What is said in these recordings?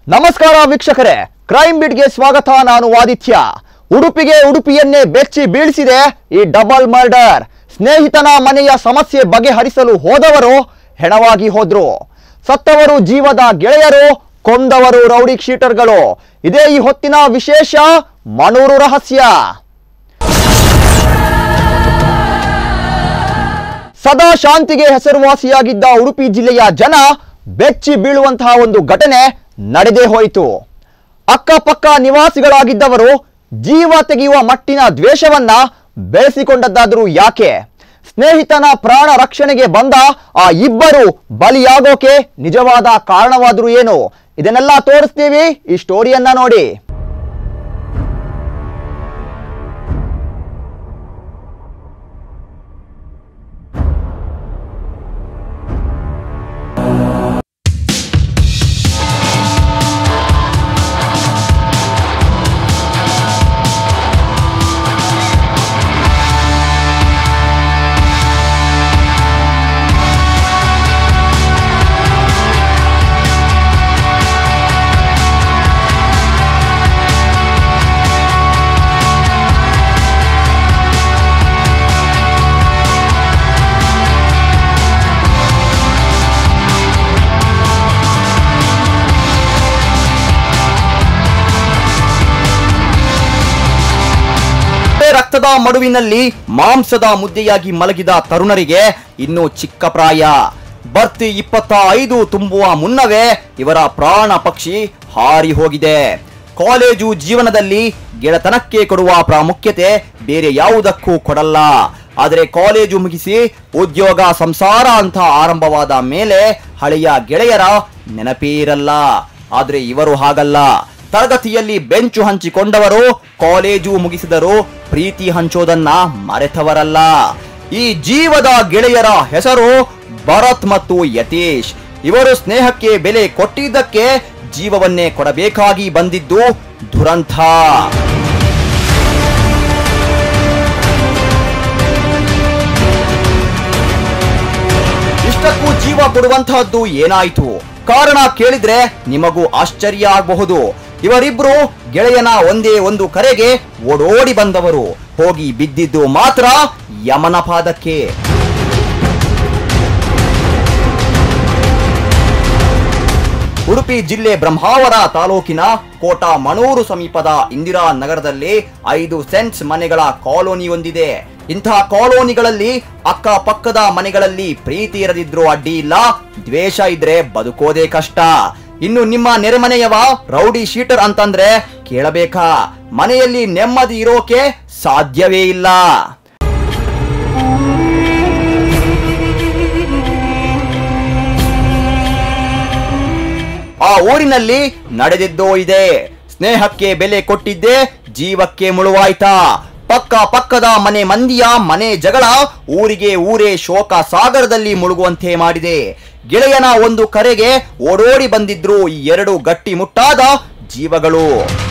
ನಮಸ್ಕಾರ ವೀಕ್ಷಕರೇ ಕ್ರೈಮ್ ಬಿಟ್ಗೆ ಸ್ವಾಗತ ನಾನು ಆದಿತ್ಯ ಉಡುಪಿಗೆ ಉಡುಪಿಯನ್ನೇ ಬೆಚ್ಚಿ ಬೀಳಿಸಿದೆ ಈ ಡಬಲ್ ಮರ್ಡರ್ ಸ್ನೇಹಿತನ ಮನೆಯ ಸಮಸ್ಯೆ ಬಗೆಹರಿಸಲು ಹೋದವರು ಹೆಣವಾಗಿ ಹೋದ್ರು ಸತ್ತವರು ಜೀವದ ಗೆಳೆಯರು ಕೊಂದವರು ರೌಡಿ ಶೀಟರ್ಗಳು ಇದೇ ಈ ಹೊತ್ತಿನ ವಿಶೇಷ ಮನೂರು ರಹಸ್ಯ ಸದಾ ಶಾಂತಿಗೆ ಹೆಸರುವಾಸಿಯಾಗಿದ್ದ ಉಡುಪಿ ಜಿಲ್ಲೆಯ ಜನ ಬೆಚ್ಚಿ ಬೀಳುವಂತಹ ಒಂದು ಘಟನೆ ನಡೆದೇ ಹೋಯಿತು ಅಕ್ಕಪಕ್ಕ ನಿವಾಸಿಗಳಾಗಿದ್ದವರು ಜೀವ ತೆಗೆಯುವ ಮಟ್ಟಿನ ದ್ವೇಷವನ್ನ ಬೆಳೆಸಿಕೊಂಡದ್ದಾದರೂ ಯಾಕೆ ಸ್ನೇಹಿತನ ಪ್ರಾಣ ರಕ್ಷಣೆಗೆ ಬಂದ ಆ ಇಬ್ಬರು ಬಲಿಯಾಗೋಕೆ ನಿಜವಾದ ಕಾರಣವಾದರೂ ಏನು ಇದನ್ನೆಲ್ಲ ತೋರಿಸ್ತೀವಿ ಈ ಸ್ಟೋರಿಯನ್ನ ನೋಡಿ ರಕ್ತದ ಮಡುವಿನಲ್ಲಿ ಮಾಂಸದ ಮುದ್ದೆಯಾಗಿ ಮಲಗಿದ ತರುಣರಿಗೆ ಇನ್ನು ಚಿಕ್ಕ ಪ್ರಾಯ ಬರ್ತಿ ಇಪ್ಪತ್ತ ಐದು ತುಂಬುವ ಮುನ್ನವೇ ಇವರ ಪ್ರಾಣ ಪಕ್ಷಿ ಹಾರಿ ಹೋಗಿದೆ ಕಾಲೇಜು ಜೀವನದಲ್ಲಿ ಗೆಳೆತನಕ್ಕೆ ಕೊಡುವ ಪ್ರಾಮುಖ್ಯತೆ ಬೇರೆ ಯಾವುದಕ್ಕೂ ಕೊಡಲ್ಲ ಆದರೆ ಕಾಲೇಜು ಮುಗಿಸಿ ಉದ್ಯೋಗ ಸಂಸಾರ ಅಂತ ಆರಂಭವಾದ ಮೇಲೆ ಹಳೆಯ ಗೆಳೆಯರ ನೆನಪೇ ಇರಲ್ಲ ಆದ್ರೆ ಇವರು ಹಾಗಲ್ಲ ತರಗತಿಯಲ್ಲಿ ಬೆಂಚು ಹಂಚಿಕೊಂಡವರು ಕಾಲೇಜು ಮುಗಿಸಿದರು ಪ್ರೀತಿ ಹಂಚೋದನ್ನ ಮರೆತವರಲ್ಲ ಈ ಜೀವದ ಗೆಳೆಯರ ಹೆಸರು ಭರತ್ ಮತ್ತು ಯತೀಶ್ ಇವರು ಸ್ನೇಹಕ್ಕೆ ಬೆಲೆ ಕೊಟ್ಟಿದ್ದಕ್ಕೆ ಜೀವವನ್ನೇ ಕೊಡಬೇಕಾಗಿ ಬಂದಿದ್ದು ದುರಂತ ಇಷ್ಟಕ್ಕೂ ಜೀವ ಕೊಡುವಂತಹದ್ದು ಏನಾಯ್ತು ಕಾರಣ ಕೇಳಿದ್ರೆ ನಿಮಗೂ ಆಶ್ಚರ್ಯ ಆಗಬಹುದು ಇವರಿಬ್ರು ಗೆಳೆಯನ ಒಂದೇ ಒಂದು ಕರೆಗೆ ಓಡೋಡಿ ಬಂದವರು ಹೋಗಿ ಬಿದ್ದಿದ್ದು ಮಾತ್ರ ಯಮನ ಪಾದಕ್ಕೆ ಉಡುಪಿ ಜಿಲ್ಲೆ ಬ್ರಹ್ಮಾವರ ತಾಲೂಕಿನ ಕೋಟ ಮಣೂರು ಸಮೀಪದ ಇಂದಿರಾ ನಗರದಲ್ಲಿ ಐದು ಸೆಂಟ್ಸ್ ಮನೆಗಳ ಕಾಲೋನಿ ಹೊಂದಿದೆ ಇಂತಹ ಕಾಲೋನಿಗಳಲ್ಲಿ ಅಕ್ಕಪಕ್ಕದ ಮನೆಗಳಲ್ಲಿ ಪ್ರೀತಿ ಇರದಿದ್ರು ಅಡ್ಡಿ ಇಲ್ಲ ದ್ವೇಷ ಇದ್ರೆ ಬದುಕೋದೇ ಕಷ್ಟ ಇನ್ನು ನಿಮ್ಮ ನೆರೆಮನೆಯವ ರೌಡಿ ಶೀಟರ್ ಅಂತಂದ್ರೆ ಕೇಳಬೇಕಾ ಮನೆಯಲ್ಲಿ ನೆಮ್ಮದಿ ಇರೋಕೆ ಸಾಧ್ಯವೇ ಇಲ್ಲ ಆ ಊರಿನಲ್ಲಿ ನಡೆದಿದ್ದೋ ಇದೆ ಸ್ನೇಹಕ್ಕೆ ಬೆಲೆ ಕೊಟ್ಟಿದ್ದೆ ಜೀವಕ್ಕೆ ಮುಳುವಾಯ್ತಾ ಪಕ್ಕ ಪಕ್ಕದ ಮನೆ ಮಂದಿಯ ಮನೆ ಜಗಳ ಊರಿಗೆ ಊರೇ ಶೋಕ ಸಾಗರದಲ್ಲಿ ಮುಳುಗುವಂತೆ ಮಾಡಿದೆ ಗೆಳೆಯನ ಒಂದು ಕರೆಗೆ ಓಡೋಡಿ ಬಂದಿದ್ರು ಈ ಎರಡು ಗಟ್ಟಿ ಮುಟ್ಟಾದ ಜೀವಗಳು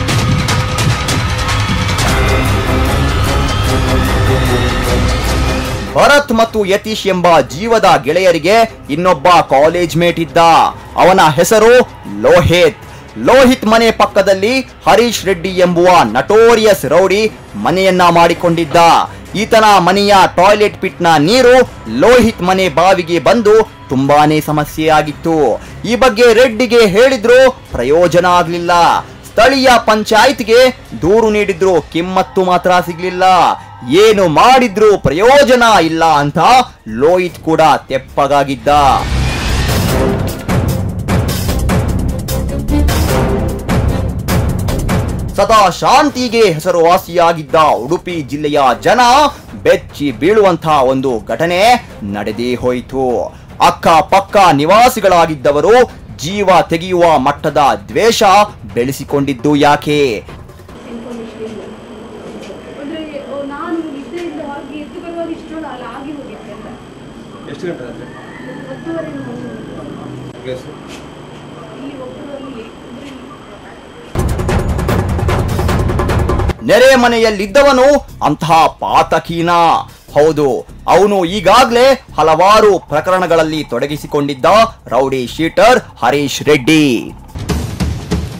ಭರತ್ ಮತ್ತು ಯತೀಶ್ ಎಂಬ ಜೀವದ ಗೆಳೆಯರಿಗೆ ಇನ್ನೊಬ್ಬ ಕಾಲೇಜ್ ಮೇಟ್ ಇದ್ದ ಅವನ ಹೆಸರು ಲೋಹಿತ್ ಲೋಹಿತ್ ಮನೆ ಪಕ್ಕದಲ್ಲಿ ಹರೀಶ್ ರೆಡ್ಡಿ ಎಂಬುವ ನಟೋರಿಯಸ್ ರೌಡಿ ಮನೆಯನ್ನ ಮಾಡಿಕೊಂಡಿದ್ದ ಈತನ ಮನೆಯ ಟಾಯ್ಲೆಟ್ ಪಿಟ್ನ ನೀರು ಲೋಹಿತ್ ಮನೆ ಬಾವಿಗೆ ಬಂದು ತುಂಬಾನೇ ಸಮಸ್ಯೆ ಆಗಿತ್ತು ಈ ಬಗ್ಗೆ ರೆಡ್ಡಿಗೆ ಹೇಳಿದ್ರು ಪ್ರಯೋಜನ ಆಗ್ಲಿಲ್ಲ ಸ್ಥಳೀಯ ಪಂಚಾಯತ್ಗೆ ದೂರು ನೀಡಿದ್ರು ಕಿಮ್ಮತ್ತು ಮಾತ್ರ ಸಿಗ್ಲಿಲ್ಲ ಏನು ಮಾಡಿದ್ರು ಪ್ರಯೋಜನ ಇಲ್ಲ ಅಂತ ಲೋಹಿತ್ ಕೂಡ ತೆಪ್ಪಗಾಗಿದ್ದ ಸದಾ ಶಾಂತಿಗೆ ಹೆಸರುವಾಸಿಯಾಗಿದ್ದ ಉಡುಪಿ ಜಿಲ್ಲೆಯ ಜನ ಬೆಚ್ಚಿ ಬೀಳುವಂತಹ ಒಂದು ಘಟನೆ ನಡೆದೇ ಹೋಯಿತು ಅಕ್ಕ ಪಕ್ಕ ನಿವಾಸಿಗಳಾಗಿದ್ದವರು ಜೀವ ತೆಗೆಯುವ ಮಟ್ಟದ ದ್ವೇಷ ಬೆಳೆಸಿಕೊಂಡಿದ್ದು ಯಾಕೆ ಇನ್ಫಾರ್ಮೇಶನ್ ಇಲ್ಲ ಅಂದರೆ ನಾನು ನಿದ್ದೆಯಿಂದ ಹೊರಗೆ ಎದ್ದು ಬರುವಾಗ ಇಷ್ಟೊಂದು ಅಲ್ಲಿ ಆಗಿ ಹೋಗಿತ್ತು ಎಲ್ಲ ಎಷ್ಟು ಗಂಟೆ ರಾತ್ರಿ ಹತ್ತುವರೆ ಬಂದು ಪ್ಲೇಸ್ ಇಲ್ಲಿ ಒಬ್ಬರು ಅಲ್ಲಿ ನೆರೆ ಮನೆಯಲ್ಲಿದ್ದವನು ಅಂತಹ ಪಾತಕೀನ ಹೌದು ಅವನು ಈಗಾಗಲೇ ಹಲವಾರು ಪ್ರಕರಣಗಳಲ್ಲಿ ತೊಡಗಿಸಿಕೊಂಡಿದ್ದ ರೌಡಿ ಶೀಟರ್ ಹರೀಶ್ ರೆಡ್ಡಿ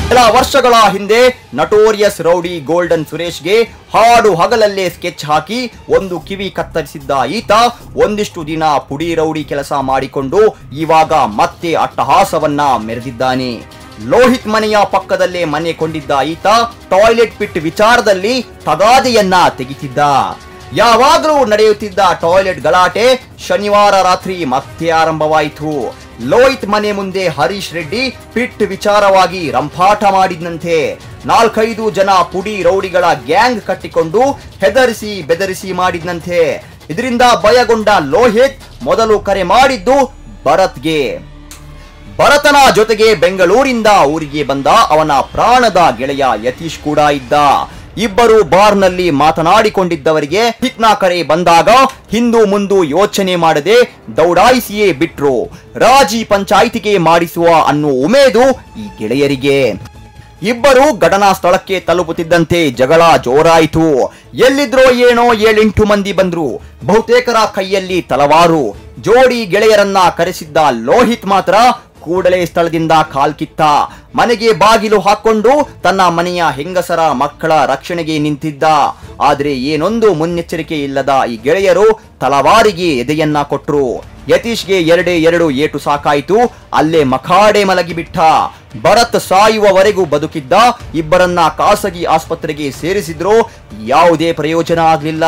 ಕೆಲ ವರ್ಷಗಳ ಹಿಂದೆ ನಟೋರಿಯಸ್ ರೌಡಿ ಗೋಲ್ಡನ್ ಸುರೇಶ್ಗೆ ಹಾಡು ಹಗಲಲ್ಲೇ ಸ್ಕೆಚ್ ಹಾಕಿ ಒಂದು ಕಿವಿ ಕತ್ತರಿಸಿದ್ದ ಈತ ಒಂದಿಷ್ಟು ದಿನ ಪುಡಿ ರೌಡಿ ಕೆಲಸ ಮಾಡಿಕೊಂಡು ಇವಾಗ ಮತ್ತೆ ಅಟ್ಟಹಾಸವನ್ನ ಮೆರೆದಿದ್ದಾನೆ ಲೋಹಿತ್ ಮನೆಯ ಪಕ್ಕದಲ್ಲೇ ಮನೆ ಕೊಂಡಿದ್ದ ಈತ ಟಾಯ್ಲೆಟ್ ಪಿಟ್ ವಿಚಾರದಲ್ಲಿ ತಗಾದೆಯನ್ನ ತೆಗಿತಿದ್ದ ಯಾವಾಗಲೂ ನಡೆಯುತ್ತಿದ್ದ ಟಾಯ್ಲೆಟ್ ಗಲಾಟೆ ಶನಿವಾರ ರಾತ್ರಿ ಮತ್ತೆ ಆರಂಭವಾಯಿತು ಲೋಹಿತ್ ಮನೆ ಮುಂದೆ ಹರೀಶ್ ರೆಡ್ಡಿ ಪಿಟ್ ವಿಚಾರವಾಗಿ ರಂಪಾಟ ಮಾಡಿದ್ನಂತೆ ನಾಲ್ಕೈದು ಜನ ಪುಡಿ ರೌಡಿಗಳ ಗ್ಯಾಂಗ್ ಕಟ್ಟಿಕೊಂಡು ಹೆದರಿಸಿ ಬೆದರಿಸಿ ಮಾಡಿದ್ನಂತೆ ಇದರಿಂದ ಭಯಗೊಂಡ ಲೋಹಿತ್ ಮೊದಲು ಕರೆ ಮಾಡಿದ್ದು ಭರತ್ಗೆ ಭರತನ ಜೊತೆಗೆ ಬೆಂಗಳೂರಿಂದ ಊರಿಗೆ ಬಂದ ಅವನ ಪ್ರಾಣದ ಗೆಳೆಯ ಯತೀಶ್ ಕೂಡ ಇದ್ದ ಇಬ್ಬರು ಬಾರ್ನಲ್ಲಿ ಮಾತನಾಡಿಕೊಂಡಿದ್ದವರಿಗೆ ಹಿಕ್ನ ಕರೆ ಬಂದಾಗ ಹಿಂದು ಮುಂದು ಯೋಚನೆ ಮಾಡದೆ ದೌಡಾಯಿಸಿಯೇ ಬಿಟ್ರು ರಾಜಿ ಪಂಚಾಯಿತಿಗೆ ಮಾಡಿಸುವ ಅನ್ನೋ ಉಮೇದು ಈ ಗೆಳೆಯರಿಗೆ ಇಬ್ಬರು ಘಟನಾ ಸ್ಥಳಕ್ಕೆ ತಲುಪುತ್ತಿದ್ದಂತೆ ಜಗಳ ಜೋರಾಯಿತು ಎಲ್ಲಿದ್ರೋ ಏನೋ ಏಳೆಂಟು ಮಂದಿ ಬಂದ್ರು ಬಹುತೇಕರ ಕೈಯಲ್ಲಿ ತಲವಾರು ಜೋಡಿ ಗೆಳೆಯರನ್ನ ಕರೆಸಿದ್ದ ಲೋಹಿತ್ ಮಾತ್ರ ಕೂಡಲೇ ಸ್ಥಳದಿಂದ ಕಾಲ್ಕಿತ್ತ ಮನೆಗೆ ಬಾಗಿಲು ಹಾಕೊಂಡು ತನ್ನ ಮನೆಯ ಹೆಂಗಸರ ಮಕ್ಕಳ ರಕ್ಷಣೆಗೆ ನಿಂತಿದ್ದ ಆದ್ರೆ ಏನೊಂದು ಮುನ್ನೆಚ್ಚರಿಕೆ ಇಲ್ಲದ ಈ ಗೆಳೆಯರು ತಲವಾರಿಗೆ ಎದೆಯನ್ನ ಕೊಟ್ರು ಯತೀಶ್ಗೆ ಎರಡೇ ಎರಡು ಏಟು ಸಾಕಾಯಿತು ಅಲ್ಲೇ ಮಖಾಡೆ ಮಲಗಿಬಿಟ್ಟ ಭರತ್ ಸಾಯುವವರೆಗೂ ಬದುಕಿದ್ದ ಇಬ್ಬರನ್ನ ಖಾಸಗಿ ಆಸ್ಪತ್ರೆಗೆ ಸೇರಿಸಿದ್ರು ಯಾವುದೇ ಪ್ರಯೋಜನ ಆಗ್ಲಿಲ್ಲ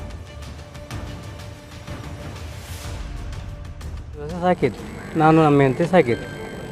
ದಿವಸ ಸಾಕಿದ್ದು ನಾನು ನಮ್ಮ ಹೆಂಡತಿ ಸಾಕಿದ್ದು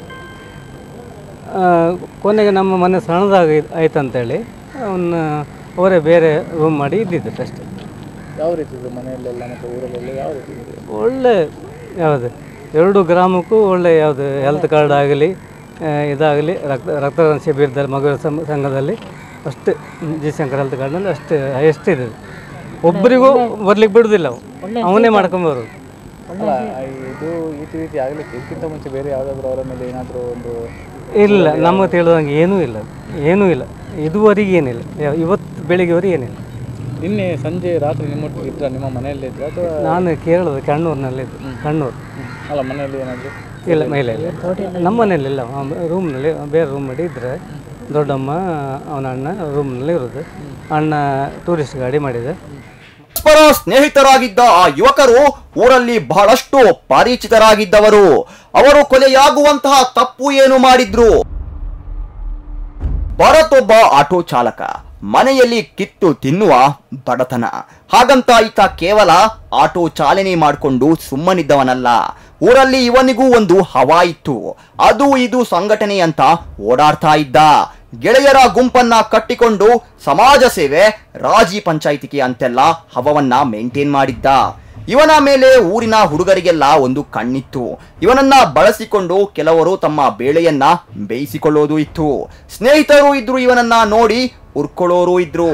ಆ, ಕೊನೆಗೆ ನಮ್ಮ ಮನೆ ಸಣ್ಣದಾಗಿ ಆಯ್ತಂತೇಳಿ ಅವನ್ನ ಅವರೇ ಬೇರೆ ರೂಮ್ ಮಾಡಿ ಇದ್ದಿದ್ದು ಅಷ್ಟೇ ಯಾವ ರೀತಿ ಇದೆ ಮನೆಯಲ್ಲೆಲ್ಲ ಮತ್ತು ಊರಲ್ಲೆಲ್ಲ ಯಾವ ರೀತಿ ಇದೆ ಒಳ್ಳೆ ಯಾವುದು ಎರಡು ಗ್ರಾಮಕ್ಕೂ ಒಳ್ಳೆ ಯಾವುದು ಹೆಲ್ತ್ ಕಾರ್ಡ್ ಆಗಲಿ ಇದಾಗಲಿ ರಕ್ತ ರಕ್ತದಾನ ಶಿಬಿರದಲ್ಲಿ ಮಗುವಿನ ಸಂ- ಸಂಘದಲ್ಲಿ ಅಷ್ಟು ಜಿ ಶಂಕರ್ ಹೆಲ್ತ್ ಕಾರ್ಡ್ನಲ್ಲಿ ಅಷ್ಟು ಹೈಯೆಸ್ಟ್ ಇದೆ ಒಬ್ಬರಿಗೂ ಬರ್ಲಿಕ್ಕೆ ಬಿಡುವುದಿಲ್ಲ ಅವು ಅವನೇ ಮಾಡ್ಕೊಂಬರೋದು ಅಲ್ಲ ಇದು ಈ ರೀತಿ ಆಗಲಿಕ್ಕೆ ಇದಕ್ಕಿಂತ ಮುಂಚೆ ಬೇರೆ ಯಾವುದಾದ್ರೂ ಅವರ ಮೇಲೆ ಏನಾದರೂ ಒಂದು ಇಲ್ಲ ನಮಗೆ ತಿಳಿದಂಗೆ ಏನೂ ಇಲ್ಲ ಏನೂ ಇಲ್ಲ ಇದುವರೆಗೆ ಏನಿಲ್ಲ ಯಾವ- ಇವತ್ತು ಬೆಳಿಗ್ಗೆವರೆಗೆ ಏನಿಲ್ಲ ನಿನ್ನೆ ಸಂಜೆ ರಾತ್ರಿ ನಿಮ್ಮೊಟ್ಟಿಗೆ ಇದ್ರ ನಿಮ್ಮ ಮನೆಯಲ್ಲೇ ಇದ್ರ ಅಥವಾ ನಾನು ಕೇರಳದ ಕಣ್ಣೂರಿನಲ್ಲಿದ್ದು ಕಣ್ಣೂರು ಅಲ್ಲ ಮನೆಯಲ್ಲಿ ಏನಾದರೂ ಇಲ್ಲ ಮೇಲೆ ಇಲ್ಲ ನಮ್ಮ ಮನೇಲಿ ಇಲ್ಲ ರೂಮ್ನಲ್ಲಿ ಬೇರೆ ರೂಮ್ ಮಾಡಿ ಇದ್ದರೆ ದೊಡ್ಡಮ್ಮ ಅವನ ಅಣ್ಣ ರೂಮ್ನಲ್ಲಿ ಇರೋದು ಅಣ್ಣ ಟೂರಿಸ್ಟ್ ಗಾಡಿ ಮಾಡಿದೆ ಪರಸ್ಪರ ಸ್ನೇಹಿತರಾಗಿದ್ದ ಆ ಯುವಕರು ಊರಲ್ಲಿ ಬಹಳಷ್ಟು ಪರಿಚಿತರಾಗಿದ್ದವರು ಅವರು ಕೊಲೆಯಾಗುವಂತಹ ತಪ್ಪು ಏನು ಮಾಡಿದ್ರು ಭರತ್ ಒಬ್ಬ ಆಟೋ ಚಾಲಕ ಮನೆಯಲ್ಲಿ ಕಿತ್ತು ತಿನ್ನುವ ಬಡತನ ಹಾಗಂತ ಈತ ಕೇವಲ ಆಟೋ ಚಾಲನೆ ಮಾಡಿಕೊಂಡು ಸುಮ್ಮನಿದ್ದವನಲ್ಲ ಊರಲ್ಲಿ ಇವನಿಗೂ ಒಂದು ಹವಾ ಇತ್ತು ಅದು ಇದು ಸಂಘಟನೆ ಅಂತ ಓಡಾಡ್ತಾ ಇದ್ದ ಗೆಳೆಯರ ಗುಂಪನ್ನ ಕಟ್ಟಿಕೊಂಡು ಸಮಾಜ ಸೇವೆ ರಾಜಿ ಪಂಚಾಯಿತಿಗೆ ಅಂತೆಲ್ಲ ಹವವನ್ನ ಮೇಂಟೈನ್ ಮಾಡಿದ್ದ ಇವನ ಮೇಲೆ ಊರಿನ ಹುಡುಗರಿಗೆಲ್ಲ ಒಂದು ಕಣ್ಣಿತ್ತು ಇವನನ್ನ ಬಳಸಿಕೊಂಡು ಕೆಲವರು ತಮ್ಮ ಬೇಳೆಯನ್ನ ಬೇಯಿಸಿಕೊಳ್ಳೋದು ಇತ್ತು ಸ್ನೇಹಿತರು ಇದ್ರು ಇವನನ್ನ ನೋಡಿ ಉರ್ಕೊಳ್ಳೋರು ಇದ್ರು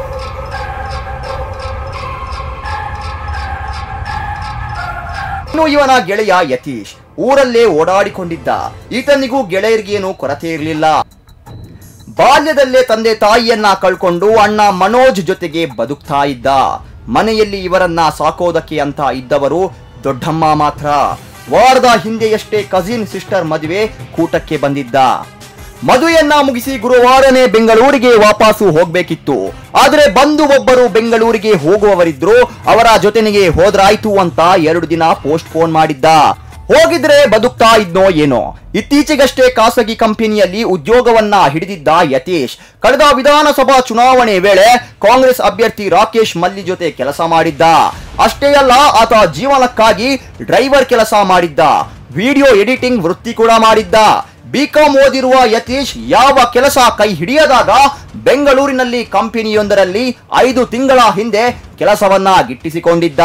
ಇನ್ನು ಇವನ ಗೆಳೆಯ ಯತೀಶ್ ಊರಲ್ಲೇ ಓಡಾಡಿಕೊಂಡಿದ್ದ ಈತನಿಗೂ ಗೆಳೆಯರಿಗೇನು ಕೊರತೆ ಇರಲಿಲ್ಲ ಬಾಲ್ಯದಲ್ಲೇ ತಂದೆ ತಾಯಿಯನ್ನ ಕಳ್ಕೊಂಡು ಅಣ್ಣ ಮನೋಜ್ ಜೊತೆಗೆ ಬದುಕ್ತಾ ಇದ್ದ ಮನೆಯಲ್ಲಿ ಇವರನ್ನ ಸಾಕೋದಕ್ಕೆ ಅಂತ ಇದ್ದವರು ದೊಡ್ಡಮ್ಮ ಮಾತ್ರ ವಾರದ ಹಿಂದೆಯಷ್ಟೇ ಕಸಿನ್ ಸಿಸ್ಟರ್ ಮದುವೆ ಕೂಟಕ್ಕೆ ಬಂದಿದ್ದ ಮದುವೆಯನ್ನ ಮುಗಿಸಿ ಗುರುವಾರನೇ ಬೆಂಗಳೂರಿಗೆ ವಾಪಸ್ಸು ಹೋಗ್ಬೇಕಿತ್ತು ಆದ್ರೆ ಬಂದು ಒಬ್ಬರು ಬೆಂಗಳೂರಿಗೆ ಹೋಗುವವರಿದ್ರು ಅವರ ಜೊತೆನಿಗೆ ಹೋದ್ರಾಯ್ತು ಅಂತ ಎರಡು ದಿನ ಪೋಸ್ಟ್ ಪೋನ್ ಮಾಡಿದ್ದ ಹೋಗಿದ್ರೆ ಬದುಕ್ತಾ ಇದ್ನೋ ಏನೋ ಇತ್ತೀಚೆಗಷ್ಟೇ ಖಾಸಗಿ ಕಂಪನಿಯಲ್ಲಿ ಉದ್ಯೋಗವನ್ನ ಹಿಡಿದಿದ್ದ ಯತೀಶ್ ಕಳೆದ ವಿಧಾನಸಭಾ ಚುನಾವಣೆ ವೇಳೆ ಕಾಂಗ್ರೆಸ್ ಅಭ್ಯರ್ಥಿ ರಾಕೇಶ್ ಮಲ್ಲಿ ಜೊತೆ ಕೆಲಸ ಮಾಡಿದ್ದ ಅಷ್ಟೇ ಅಲ್ಲ ಆತ ಜೀವನಕ್ಕಾಗಿ ಡ್ರೈವರ್ ಕೆಲಸ ಮಾಡಿದ್ದ ವಿಡಿಯೋ ಎಡಿಟಿಂಗ್ ವೃತ್ತಿ ಕೂಡ ಮಾಡಿದ್ದ ಬಿಕಾಂ ಓದಿರುವ ಯತೀಶ್ ಯಾವ ಕೆಲಸ ಕೈ ಹಿಡಿಯದಾಗ ಬೆಂಗಳೂರಿನಲ್ಲಿ ಕಂಪನಿಯೊಂದರಲ್ಲಿ ಐದು ತಿಂಗಳ ಹಿಂದೆ ಕೆಲಸವನ್ನ ಗಿಟ್ಟಿಸಿಕೊಂಡಿದ್ದ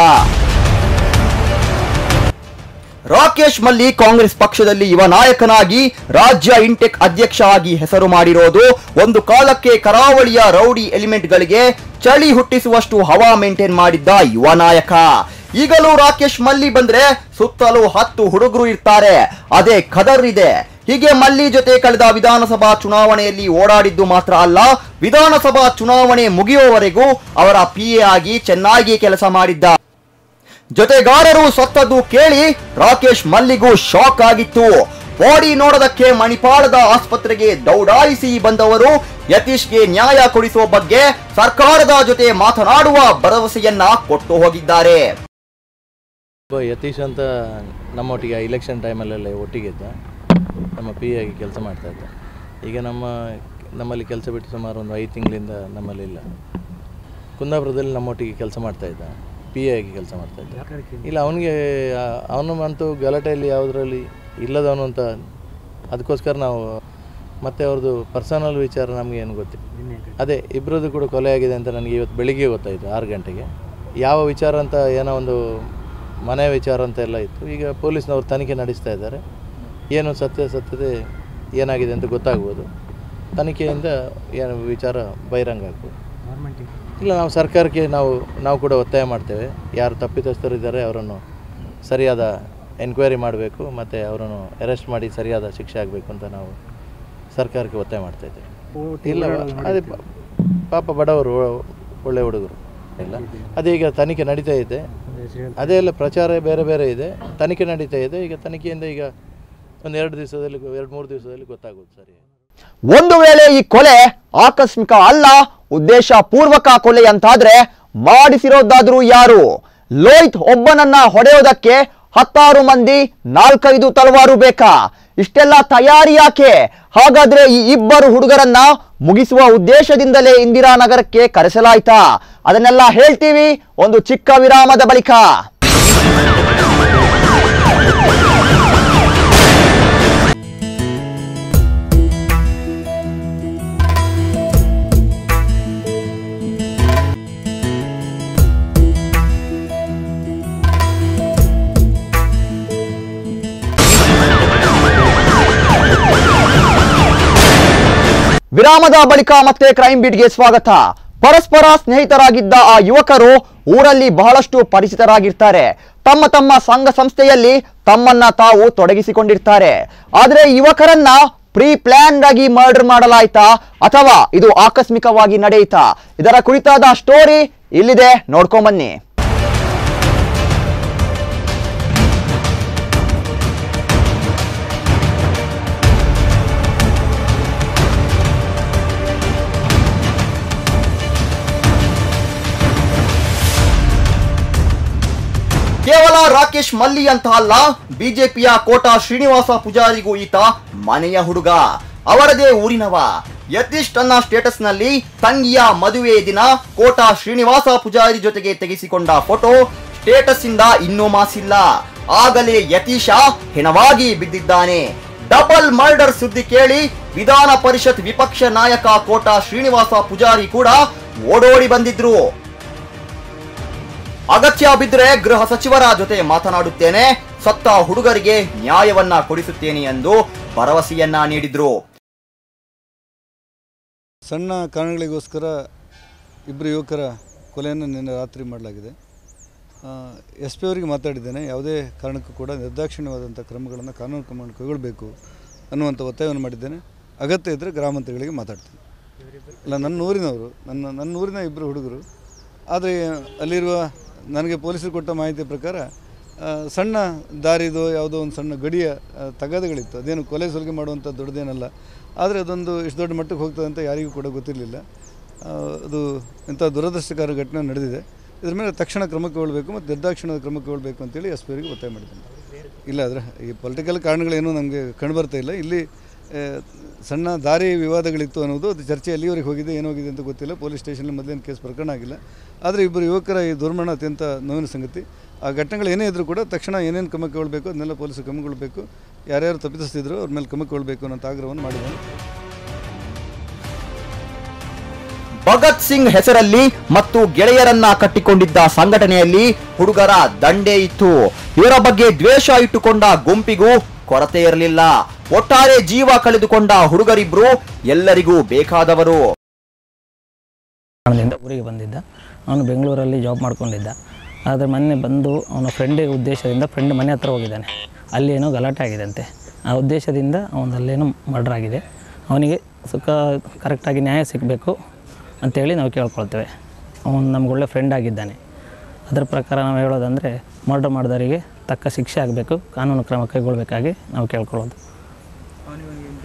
ರಾಕೇಶ್ ಮಲ್ಲಿ ಕಾಂಗ್ರೆಸ್ ಪಕ್ಷದಲ್ಲಿ ಯುವ ನಾಯಕನಾಗಿ ರಾಜ್ಯ ಇಂಟೆಕ್ ಅಧ್ಯಕ್ಷ ಆಗಿ ಹೆಸರು ಮಾಡಿರೋದು ಒಂದು ಕಾಲಕ್ಕೆ ಕರಾವಳಿಯ ರೌಡಿ ಎಲಿಮೆಂಟ್ಗಳಿಗೆ ಚಳಿ ಹುಟ್ಟಿಸುವಷ್ಟು ಹವಾ ಮೇಂಟೈನ್ ಮಾಡಿದ್ದ ಯುವ ನಾಯಕ ಈಗಲೂ ರಾಕೇಶ್ ಮಲ್ಲಿ ಬಂದ್ರೆ ಸುತ್ತಲೂ ಹತ್ತು ಹುಡುಗರು ಇರ್ತಾರೆ ಅದೇ ಖದರ್ ಇದೆ ಹೀಗೆ ಮಲ್ಲಿ ಜೊತೆ ಕಳೆದ ವಿಧಾನಸಭಾ ಚುನಾವಣೆಯಲ್ಲಿ ಓಡಾಡಿದ್ದು ಮಾತ್ರ ಅಲ್ಲ ವಿಧಾನಸಭಾ ಚುನಾವಣೆ ಮುಗಿಯುವವರೆಗೂ ಅವರ ಪಿ ಎ ಆಗಿ ಚೆನ್ನಾಗಿ ಕೆಲಸ ಮಾಡಿದ್ದ ಜೊತೆಗಾರರು ಸತ್ತದ್ದು ಕೇಳಿ ರಾಕೇಶ್ ಮಲ್ಲಿಗೂ ಶಾಕ್ ಆಗಿತ್ತು ಬಾಡಿ ನೋಡೋದಕ್ಕೆ ಮಣಿಪಾಲದ ಆಸ್ಪತ್ರೆಗೆ ದೌಡಾಯಿಸಿ ಬಂದವರು ಯತೀಶ್ಗೆ ನ್ಯಾಯ ಕೊಡಿಸುವ ಬಗ್ಗೆ ಸರ್ಕಾರದ ಜೊತೆ ಮಾತನಾಡುವ ಭರವಸೆಯನ್ನ ಕೊಟ್ಟು ಹೋಗಿದ್ದಾರೆ ಒಬ್ಬ ಯತೀಶ್ ಅಂತ ನಮ್ಮೊಟ್ಟಿಗೆ ಇಲೆಕ್ಷನ್ ಟೈಮಲ್ಲೆಲ್ಲ ಒಟ್ಟಿಗೆ ಇದ್ದ ನಮ್ಮ ಪಿ ಆಗಿ ಕೆಲಸ ಮಾಡ್ತಾ ಇದ್ದ ಈಗ ನಮ್ಮ ನಮ್ಮಲ್ಲಿ ಕೆಲಸ ಬಿಟ್ಟು ಸುಮಾರು ಒಂದು ಐದು ತಿಂಗಳಿಂದ ನಮ್ಮಲ್ಲಿ ಇಲ್ಲ ಕುಂದಾಪುರದಲ್ಲಿ ನಮ್ಮೊಟ್ಟಿಗೆ ಕೆಲಸ ಮಾಡ್ತಾ ಇದ್ದ ಪಿ ಆಗಿ ಕೆಲಸ ಮಾಡ್ತಾ ಇದ್ದ ಇಲ್ಲ ಅವನಿಗೆ ಅವನು ಅಂತೂ ಗಲಾಟೆಯಲ್ಲಿ ಯಾವುದರಲ್ಲಿ ಇಲ್ಲದವನು ಅಂತ ಅದಕ್ಕೋಸ್ಕರ ನಾವು ಮತ್ತೆ ಅವ್ರದ್ದು ಪರ್ಸನಲ್ ವಿಚಾರ ನಮಗೆ ಏನು ಗೊತ್ತಿಲ್ಲ ಅದೇ ಇಬ್ಬರದ್ದು ಕೂಡ ಕೊಲೆ ಆಗಿದೆ ಅಂತ ನನಗೆ ಇವತ್ತು ಬೆಳಿಗ್ಗೆ ಗೊತ್ತಾಯಿತು ಆರು ಗಂಟೆಗೆ ಯಾವ ವಿಚಾರ ಅಂತ ಏನೋ ಒಂದು ಮನೆ ವಿಚಾರ ಅಂತ ಎಲ್ಲ ಇತ್ತು ಈಗ ಪೊಲೀಸ್ನವರು ತನಿಖೆ ನಡೆಸ್ತಾ ಇದ್ದಾರೆ ಏನು ಸತ್ಯಾಸತ್ಯತೆ ಏನಾಗಿದೆ ಅಂತ ಗೊತ್ತಾಗ್ಬೋದು ತನಿಖೆಯಿಂದ ಏನು ವಿಚಾರ ಬಹಿರಂಗ ಆಗ್ಬೋದು ಇಲ್ಲ ನಾವು ಸರ್ಕಾರಕ್ಕೆ ನಾವು ನಾವು ಕೂಡ ಒತ್ತಾಯ ಮಾಡ್ತೇವೆ ಯಾರು ತಪ್ಪಿತಸ್ಥರಿದ್ದಾರೆ ಅವರನ್ನು ಸರಿಯಾದ ಎನ್ಕ್ವೈರಿ ಮಾಡಬೇಕು ಮತ್ತು ಅವರನ್ನು ಅರೆಸ್ಟ್ ಮಾಡಿ ಸರಿಯಾದ ಶಿಕ್ಷೆ ಆಗಬೇಕು ಅಂತ ನಾವು ಸರ್ಕಾರಕ್ಕೆ ಒತ್ತಾಯ ಮಾಡ್ತಾ ಇದ್ದೇವೆ ಇಲ್ಲ ಅದೇ ಪ- ಪಾಪ ಬಡವರು ಒ- ಒಳ್ಳೆ ಹುಡುಗರು ಇಲ್ಲ ಅದೇ ಈಗ ತನಿಖೆ ನಡೀತಾ ಇದೆ ಅದೇ ಎಲ್ಲ ಪ್ರಚಾರ ಬೇರೆ ಬೇರೆ ಇದೆ ತನಿಖೆ ನಡೀತಾ ಇದೆ ಈಗ ತನಿಖೆಯಿಂದ ಈಗ ಒಂದು ಎರಡು ದಿವಸದಲ್ಲಿ ಎರಡು ಮೂರು ದಿವಸದಲ್ಲಿ ಗೊತ್ತಾಗೋದು ಸರಿ ಒಂದು ವೇಳೆ ಈ ಕೊಲೆ ಆಕಸ್ಮಿಕ ಅಲ್ಲ ಉದ್ದೇಶ ಪೂರ್ವಕ ಕೊಲೆ ಅಂತಾದ್ರೆ ಮಾಡಿಸಿರೋದಾದ್ರೂ ಯಾರು ಲೋಹಿತ್ ಒಬ್ಬನನ್ನ ಹೊಡೆಯೋದಕ್ಕೆ ಹತ್ತಾರು ಮಂದಿ ನಾಲ್ಕೈದು ತಲವಾರು ಬೇಕಾ ಇಷ್ಟೆಲ್ಲ ತಯಾರಿ ಯಾಕೆ ಹಾಗಾದ್ರೆ ಈ ಇಬ್ಬರು ಹುಡುಗರನ್ನ ಮುಗಿಸುವ ಉದ್ದೇಶದಿಂದಲೇ ಇಂದಿರಾನಗರಕ್ಕೆ ಕರೆಸಲಾಯ್ತಾ ಅದನ್ನೆಲ್ಲ ಹೇಳ್ತೀವಿ ಒಂದು ಚಿಕ್ಕ ವಿರಾಮದ ಬಳಿಕ ವಿರಾಮದ ಬಳಿಕ ಮತ್ತೆ ಕ್ರೈಮ್ ಬೀಟ್ಗೆ ಸ್ವಾಗತ ಪರಸ್ಪರ ಸ್ನೇಹಿತರಾಗಿದ್ದ ಆ ಯುವಕರು ಊರಲ್ಲಿ ಬಹಳಷ್ಟು ಪರಿಚಿತರಾಗಿರ್ತಾರೆ ತಮ್ಮ ತಮ್ಮ ಸಂಘ ಸಂಸ್ಥೆಯಲ್ಲಿ ತಮ್ಮನ್ನ ತಾವು ತೊಡಗಿಸಿಕೊಂಡಿರ್ತಾರೆ ಆದ್ರೆ ಈ ಯುವಕರನ್ನ ಪ್ರೀ ಪ್ಲಾನ್ಡ್ ಆಗಿ ಮರ್ಡರ್ ಮಾಡಲಾಯ್ತಾ ಅಥವಾ ಇದು ಆಕಸ್ಮಿಕವಾಗಿ ನಡೆಯಿತಾ ಇದರ ಕುರಿತಾದ ಸ್ಟೋರಿ ಇಲ್ಲಿದೆ ನೋಡ್ಕೊಂಬನ್ನಿ ಕೇವಲ ರಾಕೇಶ್ ಮಲ್ಲಿ ಅಂತ ಅಲ್ಲ ಬಿಜೆಪಿಯ ಕೋಟಾ ಶ್ರೀನಿವಾಸ ಪೂಜಾರಿಗೂ ಈತ ಮನೆಯ ಹುಡುಗ ಅವರದೇ ಊರಿನವ ಯತೀಶ್ ತನ್ನ ಸ್ಟೇಟಸ್ ನಲ್ಲಿ ತಂಗಿಯ ಮದುವೆ ದಿನ ಕೋಟಾ ಶ್ರೀನಿವಾಸ ಪೂಜಾರಿ ಜೊತೆಗೆ ತೆಗೆಸಿಕೊಂಡ ಫೋಟೋ ಸ್ಟೇಟಸ್ ಇಂದ ಇನ್ನೂ ಮಾಸಿಲ್ಲ ಆಗಲೇ ಯತೀಶ ಹೆಣವಾಗಿ ಬಿದ್ದಿದ್ದಾನೆ ಡಬಲ್ ಮರ್ಡರ್ ಸುದ್ದಿ ಕೇಳಿ ವಿಧಾನ ಪರಿಷತ್ ವಿಪಕ್ಷ ನಾಯಕ ಕೋಟಾ ಶ್ರೀನಿವಾಸ ಪೂಜಾರಿ ಕೂಡ ಓಡೋಡಿ ಬಂದಿದ್ರು ಅಗತ್ಯ ಬಿದ್ದರೆ ಗೃಹ ಸಚಿವರ ಜೊತೆ ಮಾತನಾಡುತ್ತೇನೆ ಸತ್ತ ಹುಡುಗರಿಗೆ ನ್ಯಾಯವನ್ನ ಕೊಡಿಸುತ್ತೇನೆ ಎಂದು ಭರವಸೆಯನ್ನ ನೀಡಿದ್ರು ಸಣ್ಣ ಕಾರಣಗಳಿಗೋಸ್ಕರ ಇಬ್ಬರು ಯುವಕರ ಕೊಲೆಯನ್ನು ನಿನ್ನೆ ರಾತ್ರಿ ಮಾಡಲಾಗಿದೆ ಎಸ್ ಪಿ ಅವರಿಗೆ ಮಾತಾಡಿದ್ದೇನೆ ಯಾವುದೇ ಕಾರಣಕ್ಕೂ ಕೂಡ ನಿರ್ದಾಕ್ಷಿಣ್ಯವಾದಂಥ ಕ್ರಮಗಳನ್ನು ಕಾನೂನು ಕ್ರಮಗಳನ್ನು ಕೈಗೊಳ್ಳಬೇಕು ಅನ್ನುವಂಥ ಒತ್ತಾಯವನ್ನು ಮಾಡಿದ್ದೇನೆ ಅಗತ್ಯ ಇದ್ದರೆ ಗ್ರಾಮಾಂತರಗಳಿಗೆ ಮಾತಾಡ್ತೀನಿ ಇಲ್ಲ ನನ್ನ ಊರಿನವರು ನನ್ನ ನನ್ನ ಊರಿನ ಇಬ್ಬರು ಹುಡುಗರು ಆದರೆ ಅಲ್ಲಿರುವ ನನಗೆ ಪೊಲೀಸರು ಕೊಟ್ಟ ಮಾಹಿತಿ ಪ್ರಕಾರ ಆ, ಸಣ್ಣ ದಾರಿದು ಯಾವುದೋ ಒಂದು ಸಣ್ಣ ಗಡಿಯ ಆ, ತಗಾದೆಗಳಿತ್ತು ಅದೇನು ಕೊಲೆ ಸುಲಿಗೆ ಮಾಡುವಂಥ ದೊಡ್ಡದೇನಲ್ಲ ಆದರೆ ಅದೊಂದು ಇಷ್ಟು ದೊಡ್ಡ ಮಟ್ಟಕ್ಕೆ ಹೋಗ್ತದೆ ಅಂತ ಯಾರಿಗೂ ಕೂಡ ಗೊತ್ತಿರಲಿಲ್ಲ ಆ, ಅದು ಇಂಥ ದುರದೃಷ್ಟಕರ ಘಟನೆ ನಡೆದಿದೆ ಇದ್ರ ಮೇಲೆ ತಕ್ಷಣ ಕ್ರಮ ಕೈಗೊಳ್ಳಬೇಕು ಮತ್ತು ನಿರ್ದಾಕ್ಷಿಣ್ಯದ ಕ್ರಮ ಕೈಗೊಳ್ಳಬೇಕು ಅಂತೇಳಿ ಎಸ್ ಪಿ ಅವರಿಗೆ ಒತ್ತಾಯ ಮಾಡಿದ್ದೇನೆ ಇಲ್ಲ ಆದರೆ ಈ ಪೊಲಿಟಿಕಲ್ ಕಾರಣಗಳೇನೂ ನಮಗೆ ಕಂಡುಬರ್ತಾ ಇಲ್ಲ ಇಲ್ಲಿ ಆ, ಸಣ್ಣ ದಾರಿ ವಿವಾದಗಳಿತ್ತು ಅನ್ನೋದು ಅದು ಚರ್ಚೆ ಎಲ್ಲಿವರೆಗೆ ಹೋಗಿದೆ ಏನು ಹೋಗಿದೆ ಅಂತ ಗೊತ್ತಿಲ್ಲ ಪೊಲೀಸ್ ಸ್ಟೇಷನಲ್ಲಿ ಮೊದಲೇನು ಕೇಸ್ ಪ್ರಕರಣ ಆಗಿಲ್ಲ ಆದರೆ ಇಬ್ಬರು ಯುವಕರ ಈ ದುರ್ಮರಣ ಅತ್ಯಂತ ನೋವಿನ ಸಂಗತಿ ಆ ಘಟನೆಗಳು ಏನೇ ಇದ್ದರೂ ಕೂಡ ತಕ್ಷಣ ಏನೇನು ಕ್ರಮ ಕೈಗೊಳ್ಳಬೇಕು ಅದನ್ನೆಲ್ಲ ಪೊಲೀಸರು ಕ್ರಮಗೊಳ್ಳಬೇಕು ಯಾರ್ಯಾರು ತಪ್ಪಿಸ್ತಿದ್ರು ಅವ್ರ ಮೇಲೆ ಕ್ರಮ ಕೈಗೊಳ್ಳಬೇಕು ಅನ್ನೋ ಆಗ್ರಹವನ್ನು ಮಾಡಿದ್ದೇನೆ ಭಗತ್ ಸಿಂಗ್ ಹೆಸರಲ್ಲಿ ಮತ್ತು ಗೆಳೆಯರನ್ನ ಕಟ್ಟಿಕೊಂಡಿದ್ದ ಸಂಘಟನೆಯಲ್ಲಿ ಹುಡುಗರ ದಂಡೆ ಇತ್ತು ಇವರ ಬಗ್ಗೆ ದ್ವೇಷ ಇಟ್ಟುಕೊಂಡ ಗುಂಪಿಗೂ ಕೊರತೆ ಇರಲಿಲ್ಲ ಒಟ್ಟಾರೆ ಜೀವ ಕಳೆದುಕೊಂಡ ಹುಡುಗರಿಬ್ರು ಎಲ್ಲರಿಗೂ ಬೇಕಾದವರು ಕಾರಣದಿಂದ ಊರಿಗೆ ಬಂದಿದ್ದ ಅವನು ಬೆಂಗಳೂರಲ್ಲಿ ಜಾಬ್ ಮಾಡ್ಕೊಂಡಿದ್ದ ಆದರೆ ಮೊನ್ನೆ ಬಂದು ಅವನ ಫ್ರೆಂಡ್ ಉದ್ದೇಶದಿಂದ ಫ್ರೆಂಡ್ ಮನೆ ಹತ್ರ ಹೋಗಿದ್ದಾನೆ ಅಲ್ಲಿ ಏನೋ ಗಲಾಟೆ ಆಗಿದೆ ಅಂತೆ ಆ ಉದ್ದೇಶದಿಂದ ಅವನಲ್ಲೇನೋ ಮರ್ಡರ್ ಆಗಿದೆ ಅವನಿಗೆ ಸುಖ ಕರೆಕ್ಟಾಗಿ ನ್ಯಾಯ ಸಿಗಬೇಕು ಅಂತೇಳಿ ನಾವು ಕೇಳ್ಕೊಳ್ತೇವೆ ಅವನು ನಮ್ಗೆ ಒಳ್ಳೆ ಫ್ರೆಂಡ್ ಆಗಿದ್ದಾನೆ ಅದರ ಪ್ರಕಾರ ನಾವು ಹೇಳೋದಂದರೆ ಮರ್ಡರ್ ಮಾಡಿದವರಿಗೆ ತಕ್ಕ ಶಿಕ್ಷೆ ಆಗಬೇಕು ಕಾನೂನು ಕ್ರಮ ಕೈಗೊಳ್ಳಬೇಕಾಗಿ ನಾವು ಕೇಳ್ಕೊಳ್ಳೋದು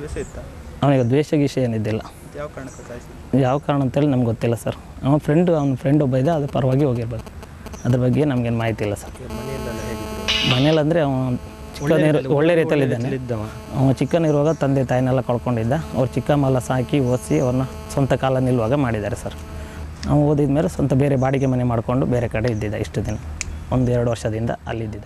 ದ್ವೇಷ ಇತ್ತ ಅವನಿಗೆ ದ್ವೇಷ ಗೀಷ ಏನಿದ್ದಿಲ್ಲ ಯಾವ ಕಾರಣಕ್ಕೆ ಸಾಯಿಸಿದ್ರು ಯಾವ ಕಾರಣ ಅಂತೇಳಿ ನಮ್ಗೆ ಗೊತ್ತಿಲ್ಲ ಸರ್ ಅವನ ಫ್ರೆಂಡ್ ಅವನ ಫ್ರೆಂಡ್ ಒಬ್ಬ ಇದೆ ಅದು ಪರವಾಗಿ ಹೋಗಿರ್ಬೋದು ಅದ್ರ ಬಗ್ಗೆ ನಮಗೇನು ಮಾಹಿತಿ ಇಲ್ಲ ಸರ್ ಮನೆಯಲ್ಲೆಲ್ಲ ಹೇಗಿದ್ರು ಮನೇಲಿ ಅಂದರೆ ಅವನು ಚಿಕ್ಕ ಒಳ್ಳೆ ರೀತಿಯಲ್ಲಿ ಇದ್ದಾನೆ ಅವನು ಚಿಕ್ಕನಿರುವಾಗ ತಂದೆ ತಾಯಿನೆಲ್ಲ ಕಳ್ಕೊಂಡಿದ್ದ ಅವ್ರು ಚಿಕ್ಕಮ್ಮೆಲ್ಲ ಸಾಕಿ ಓದಿಸಿ ಅವ್ರನ್ನ ಸ್ವಂತ ಕಾಲ ನಿಲ್ಲುವಾಗ ಮಾಡಿದ್ದಾರೆ ಸರ್ ಅವನು ಓದಿದ ಮೇಲೆ ಸ್ವಂತ ಬೇರೆ ಬಾಡಿಗೆ ಮನೆ ಮಾಡಿಕೊಂಡು ಬೇರೆ ಕಡೆ ಇದ್ದಿದ್ದ ಇಷ್ಟು ದಿನ ಒಂದು ಎರಡು ವರ್ಷದಿಂದ ಅಲ್ಲಿದ್ದಿದ್ದ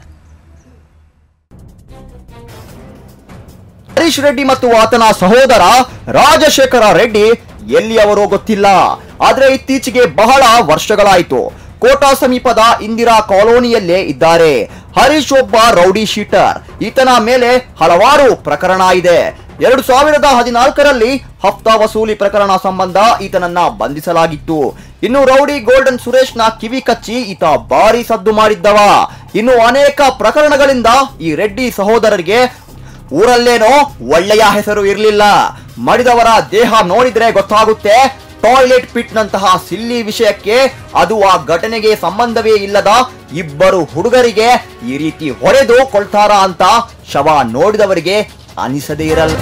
ಹರೀಶ್ ರೆಡ್ಡಿ ಮತ್ತು ಆತನ ಸಹೋದರ ರಾಜಶೇಖರ ರೆಡ್ಡಿ ಎಲ್ಲಿಯವರೋ ಗೊತ್ತಿಲ್ಲ ಆದ್ರೆ ಇತ್ತೀಚೆಗೆ ಬಹಳ ವರ್ಷಗಳಾಯಿತು ಕೋಟಾ ಸಮೀಪದ ಇಂದಿರಾ ಕಾಲೋನಿಯಲ್ಲೇ ಇದ್ದಾರೆ ಹರೀಶ್ ಒಬ್ಬ ರೌಡಿ ಶೀಟರ್ ಈತನ ಮೇಲೆ ಹಲವಾರು ಪ್ರಕರಣ ಇದೆ ಎರಡು ಸಾವಿರದ ಹದಿನಾಲ್ಕರಲ್ಲಿ ಹಫ್ತಾ ವಸೂಲಿ ಪ್ರಕರಣ ಸಂಬಂಧ ಈತನನ್ನ ಬಂಧಿಸಲಾಗಿತ್ತು ಇನ್ನು ರೌಡಿ ಗೋಲ್ಡನ್ ಸುರೇಶ್ನ ಕಿವಿ ಕಚ್ಚಿ ಈತ ಭಾರಿ ಸದ್ದು ಮಾಡಿದ್ದವ ಇನ್ನು ಅನೇಕ ಪ್ರಕರಣಗಳಿಂದ ಈ ರೆಡ್ಡಿ ಸಹೋದರರಿಗೆ ಊರಲ್ಲೇನೋ ಒಳ್ಳೆಯ ಹೆಸರು ಇರಲಿಲ್ಲ ಮಡಿದವರ ದೇಹ ನೋಡಿದ್ರೆ ಗೊತ್ತಾಗುತ್ತೆ ಟಾಯ್ಲೆಟ್ ಪಿಟ್ ನಂತಹ ಸಿಲ್ಲಿ ವಿಷಯಕ್ಕೆ ಅದು ಆ ಘಟನೆಗೆ ಸಂಬಂಧವೇ ಇಲ್ಲದ ಇಬ್ಬರು ಹುಡುಗರಿಗೆ ಈ ರೀತಿ ಹೊಡೆದು ಕೊಳ್ತಾರ ಅಂತ ಶವ ನೋಡಿದವರಿಗೆ ಅನಿಸದೇ ಇರಲ್ಲ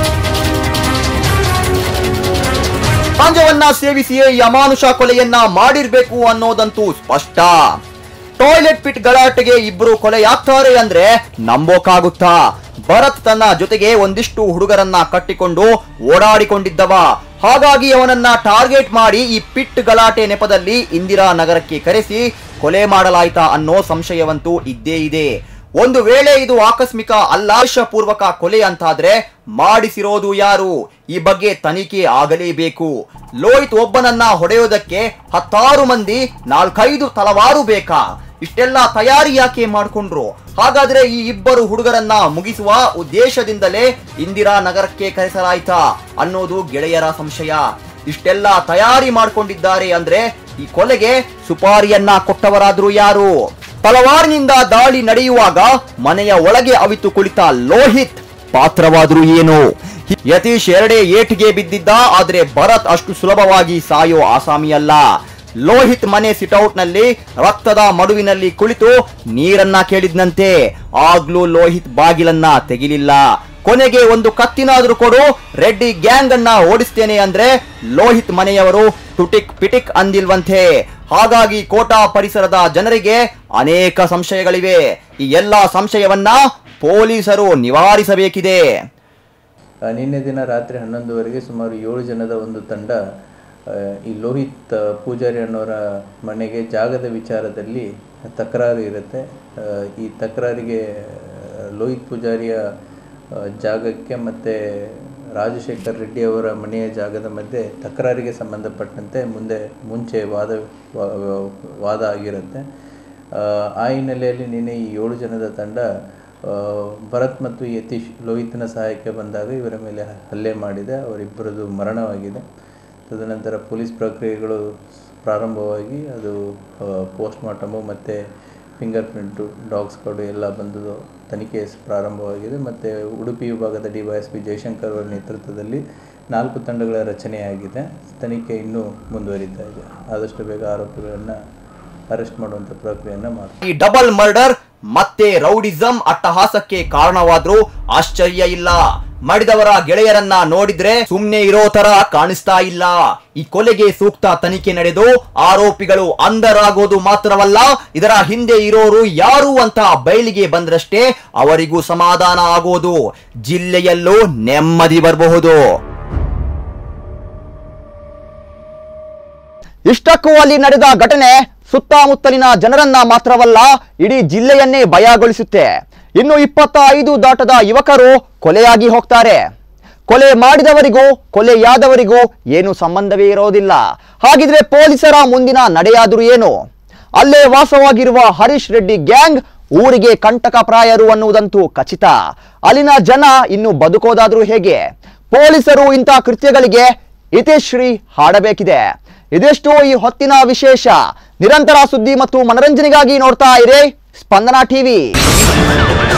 ಗಾಂಜವನ್ನ ಸೇವಿಸಿಯೇ ಈ ಅಮಾನುಷ ಕೊಲೆಯನ್ನ ಮಾಡಿರ್ಬೇಕು ಅನ್ನೋದಂತೂ ಸ್ಪಷ್ಟ ಟಾಯ್ಲೆಟ್ ಪಿಟ್ ಗಲಾಟೆಗೆ ಇಬ್ರು ಕೊಲೆಯಾಗ್ತಾರೆ ಅಂದ್ರೆ ನಂಬೋಕಾಗುತ್ತಾ ಭರತ್ ತನ್ನ ಜೊತೆಗೆ ಒಂದಿಷ್ಟು ಹುಡುಗರನ್ನ ಕಟ್ಟಿಕೊಂಡು ಓಡಾಡಿಕೊಂಡಿದ್ದವ ಹಾಗಾಗಿ ಅವನನ್ನ ಟಾರ್ಗೆಟ್ ಮಾಡಿ ಈ ಪಿಟ್ ಗಲಾಟೆ ನೆಪದಲ್ಲಿ ಇಂದಿರಾ ನಗರಕ್ಕೆ ಕರೆಸಿ ಕೊಲೆ ಮಾಡಲಾಯ್ತಾ ಅನ್ನೋ ಸಂಶಯವಂತೂ ಇದ್ದೇ ಇದೆ ಒಂದು ವೇಳೆ ಇದು ಆಕಸ್ಮಿಕ ಅಲ್ಲಾಶಪೂರ್ವಕ ಕೊಲೆ ಅಂತಾದ್ರೆ ಮಾಡಿಸಿರೋದು ಯಾರು ಈ ಬಗ್ಗೆ ತನಿಖೆ ಆಗಲೇಬೇಕು ಲೋಹಿತ್ ಒಬ್ಬನನ್ನ ಹೊಡೆಯೋದಕ್ಕೆ ಹತ್ತಾರು ಮಂದಿ ನಾಲ್ಕೈದು ತಲವಾರು ಬೇಕಾ ಇಷ್ಟೆಲ್ಲ ತಯಾರಿ ಯಾಕೆ ಮಾಡ್ಕೊಂಡ್ರು ಹಾಗಾದ್ರೆ ಈ ಇಬ್ಬರು ಹುಡುಗರನ್ನ ಮುಗಿಸುವ ಉದ್ದೇಶದಿಂದಲೇ ಇಂದಿರಾ ನಗರಕ್ಕೆ ಕರೆಸಲಾಯ್ತಾ ಅನ್ನೋದು ಗೆಳೆಯರ ಸಂಶಯ ಇಷ್ಟೆಲ್ಲ ತಯಾರಿ ಮಾಡ್ಕೊಂಡಿದ್ದಾರೆ ಅಂದ್ರೆ ಈ ಕೊಲೆಗೆ ಸುಪಾರಿಯನ್ನ ಕೊಟ್ಟವರಾದ್ರೂ ಯಾರು ತಲವಾರಿನಿಂದ ದಾಳಿ ನಡೆಯುವಾಗ ಮನೆಯ ಒಳಗೆ ಅವಿತು ಕುಳಿತ ಲೋಹಿತ್ ಪಾತ್ರವಾದ್ರೂ ಏನು ಯತೀಶ್ ಎರಡೇ ಏಟಿಗೆ ಬಿದ್ದಿದ್ದ ಆದ್ರೆ ಭರತ್ ಅಷ್ಟು ಸುಲಭವಾಗಿ ಸಾಯೋ ಆಸಾಮಿಯಲ್ಲ ಲೋಹಿತ್ ಮನೆ ಸಿಟೌಟ್ ನಲ್ಲಿ ರಕ್ತದ ಮಡುವಿನಲ್ಲಿ ಕುಳಿತು ನೀರನ್ನ ಕೇಳಿದ್ನಂತೆ ಆಗ್ಲೂ ಲೋಹಿತ್ ಬಾಗಿಲನ್ನ ತೆಗಿಲಿಲ್ಲ ಕೊನೆಗೆ ಒಂದು ಕತ್ತಿನಾದ್ರೂ ಕೊಡು ರೆಡ್ಡಿ ಗ್ಯಾಂಗ್ ಅನ್ನ ಓಡಿಸ್ತೇನೆ ಅಂದ್ರೆ ಲೋಹಿತ್ ಮನೆಯವರು ಟುಟಿಕ್ ಪಿಟಿಕ್ ಅಂದಿಲ್ವಂತೆ ಹಾಗಾಗಿ ಕೋಟಾ ಪರಿಸರದ ಜನರಿಗೆ ಅನೇಕ ಸಂಶಯಗಳಿವೆ ಈ ಎಲ್ಲಾ ಸಂಶಯವನ್ನ ಪೊಲೀಸರು ನಿವಾರಿಸಬೇಕಿದೆ ಆ, ನಿನ್ನೆ ದಿನ ರಾತ್ರಿ ಹನ್ನೊಂದುವರೆಗೆ ಸುಮಾರು ಏಳು ಜನದ ಒಂದು ತಂಡ ಆ, ಈ ಲೋಹಿತ್ ಆ, ಪೂಜಾರಿ ಅನ್ನೋರ ಮನೆಗೆ ಜಾಗದ ವಿಚಾರದಲ್ಲಿ ತಕರಾರು ಇರುತ್ತೆ ಆ, ಈ ತಕರಾರಿಗೆ ಆ, ಲೋಹಿತ್ ಪೂಜಾರಿಯ ಆ, ಜಾಗಕ್ಕೆ ಮತ್ತು ರಾಜಶೇಖರ್ ರೆಡ್ಡಿ ಅವರ ಮನೆಯ ಜಾಗದ ಮಧ್ಯೆ ತಕರಾರಿಗೆ ಸಂಬಂಧಪಟ್ಟಂತೆ ಮುಂದೆ ಮುಂಚೆ ವಾದ ವಾ- ವಾದ ಆಗಿರುತ್ತೆ ಆ, ಆ ಹಿನ್ನೆಲೆಯಲ್ಲಿ ನಿನ್ನೆ ಈ ಏಳು ಜನದ ತಂಡ ಆ, ಭರತ್ ಮತ್ತು ಯತೀಶ್ ಲೋಹಿತ್ನ ಸಹಾಯಕ್ಕೆ ಬಂದಾಗ ಇವರ ಮೇಲೆ ಹಲ್ಲೆ ಮಾಡಿದೆ ಅವರಿಬ್ಬರದು ಮರಣವಾಗಿದೆ ತದನಂತರ ಪೊಲೀಸ್ ಪ್ರಕ್ರಿಯೆಗಳು ಪ್ರಾರಂಭವಾಗಿ ಅದು ಪೋಸ್ಟ್ ಮಾರ್ಟಮು ಮತ್ತು ಫಿಂಗರ್ ಪ್ರಿಂಟು ಡಾಗ್ ಸ್ಕ್ವಾಡು ಎಲ್ಲ ಬಂದು ತನಿಖೆ ಸ್- ಪ್ರಾರಂಭವಾಗಿದೆ ಮತ್ತು ಉಡುಪಿ ವಿಭಾಗದ D Y S P Jayashankar ಅವರ ನೇತೃತ್ವದಲ್ಲಿ ನಾಲ್ಕು ತಂಡಗಳ ರಚನೆಯಾಗಿದೆ ತನಿಖೆ ಇನ್ನೂ ಮುಂದುವರಿತಾ ಇದೆ ಆದಷ್ಟು ಬೇಗ ಆರೋಪಿಗಳನ್ನು ಅರೆಸ್ಟ್ ಮಾಡುವಂಥ ಪ್ರಕ್ರಿಯೆಯನ್ನು ಮಾಡ್ತಾರೆ ಈ ಡಬಲ್ ಮರ್ಡರ್ ಮತ್ತೆ ರೌಡಿಸಂ ಅಟ್ಟಹಾಸಕ್ಕೆ ಕಾರಣವಾದ್ರೂ ಆಶ್ಚರ್ಯ ಇಲ್ಲ ಮಾಡಿದವರ ಗೆಳೆಯರನ್ನ ನೋಡಿದ್ರೆ ಸುಮ್ನೆ ಇರೋ ತರ ಕಾಣಿಸ್ತಾ ಇಲ್ಲ ಈ ಕೊಲೆಗೆ ಸೂಕ್ತ ತನಿಖೆ ನಡೆದು ಆರೋಪಿಗಳು ಅಂಧರಾಗೋದು ಮಾತ್ರವಲ್ಲ ಇದರ ಹಿಂದೆ ಇರೋರು ಯಾರು ಅಂತ ಬಯಲಿಗೆ ಬಂದ್ರಷ್ಟೇ ಅವರಿಗೂ ಸಮಾಧಾನ ಆಗೋದು ಜಿಲ್ಲೆಯಲ್ಲೂ ನೆಮ್ಮದಿ ಬರಬಹುದು ಇಷ್ಟಕ್ಕೂ ಅಲ್ಲಿ ನಡೆದ ಘಟನೆ ಸುತ್ತಮುತ್ತಲಿನ ಜನರನ್ನ ಮಾತ್ರವಲ್ಲ ಇಡೀ ಜಿಲ್ಲೆಯನ್ನೇ ಭಯಗೊಳಿಸುತ್ತೆ ಇನ್ನು ಇಪ್ಪತ್ತ ಐದು ದಾಟದ ಯುವಕರು ಕೊಲೆಯಾಗಿ ಹೋಗ್ತಾರೆ ಕೊಲೆ ಮಾಡಿದವರಿಗೂ ಕೊಲೆಯಾದವರಿಗೂ ಏನು ಸಂಬಂಧವೇ ಇರೋದಿಲ್ಲ ಹಾಗಿದ್ರೆ ಪೊಲೀಸರ ಮುಂದಿನ ನಡೆಯಾದರೂ ಏನು ಅಲ್ಲೇ ವಾಸವಾಗಿರುವ ಹರೀಶ್ ರೆಡ್ಡಿ ಗ್ಯಾಂಗ್ ಊರಿಗೆ ಕಂಟಕಪ್ರಾಯರು ಅನ್ನುವುದಂತೂ ಖಚಿತ ಅಲ್ಲಿನ ಜನ ಇನ್ನು ಬದುಕೋದಾದ್ರೂ ಹೇಗೆ ಪೊಲೀಸರು ಇಂಥ ಕೃತ್ಯಗಳಿಗೆ ಇತಿಶ್ರೀ ಹಾಡಬೇಕಿದೆ ಇದೆಷ್ಟು ಈ ಹೊತ್ತಿನ ವಿಶೇಷ ನಿರಂತರ ಸುದ್ದಿ ಮತ್ತು ಮನರಂಜನೆಗಾಗಿ ನೋಡ್ತಾ ಇರಿ ಸ್ಪಂದನಾ ಟಿವಿ